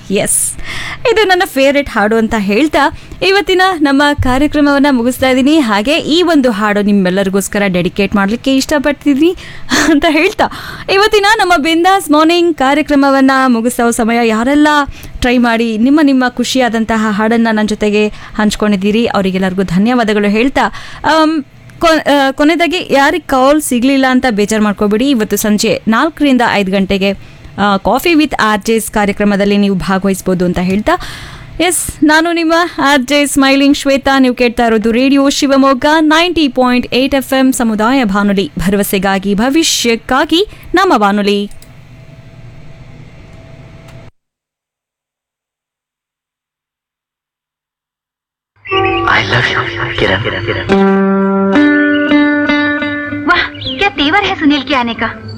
S ಇದು ನನ್ನ favourite ಹಾಡು ಅಂತ ಹೇಳ್ತಾ ಇವತ್ತಿನ ನಮ್ಮ ಕಾರ್ಯಕ್ರಮವನ್ನು ಮುಗಿಸ್ತಾ ಇದ್ದೀನಿ ಹಾಗೆ ಈ ಒಂದು ಹಾಡು ನಿಮ್ಮೆಲ್ಲರಿಗೋಸ್ಕರ ಡೆಡಿಕೇಟ್ ಮಾಡಲಿಕ್ಕೆ ಇಷ್ಟಪಡ್ತಿದ್ದೀನಿ ಅಂತ ಹೇಳ್ತಾ ಇವತ್ತಿನ ನಮ್ಮ ಬಿಂದಾಸ್ ಮಾರ್ನಿಂಗ್ ಕಾರ್ಯಕ್ರಮವನ್ನು ಮುಗಿಸೋ ಸಮಯ ಯಾರೆಲ್ಲ ಟ್ರೈ ಮಾಡಿ ನಿಮ್ಮ ನಿಮ್ಮ ಖುಷಿಯಾದಂತಹ ಹಾಡನ್ನು ನನ್ನ ಜೊತೆಗೆ ಹಂಚ್ಕೊಂಡಿದ್ದೀರಿ ಅವರಿಗೆಲ್ಲರಿಗೂ ಧನ್ಯವಾದಗಳು ಹೇಳ್ತಾ ಆಮ್, ಕೊ- ಆ, ಕೊನೆಯದಾಗಿ ಯಾರಿಗೆ ಕಾಲ್ ಸಿಗಲಿಲ್ಲ ಅಂತ ಬೇಜಾರು ಮಾಡ್ಕೋಬೇಡಿ ಇವತ್ತು ಸಂಜೆ ನಾಲ್ಕರಿಂದ ಐದು ಗಂಟೆಗೆ ಕಾಫಿ ವಿತ್ ಆರ್ ಜೆಸ್ ಕಾರ್ಯಕ್ರಮದಲ್ಲಿ ನೀವು ಭಾಗವಹಿಸ್ಬೋದು ಅಂತ ಹೇಳ್ತಾ ಎಸ್ ನಾನು ನಿಮ್ಮ ಆರ್ ಜೆ ಸ್ಮೈಲಿಂಗ್ ಶ್ವೇತಾ ನೀವು ಕೇಳ್ತಾ ಇರೋದು radio Shivamogga ninety point eight F M ಸಮುದಾಯ ಬಾನುಲಿ ಭರವಸೆಗಾಗಿ ಭವಿಷ್ಯಕ್ಕಾಗಿ ನಮ್ಮ ಬಾನುಲಿ आई लव यू किरण वाह क्या तेवर है सुनील के आने का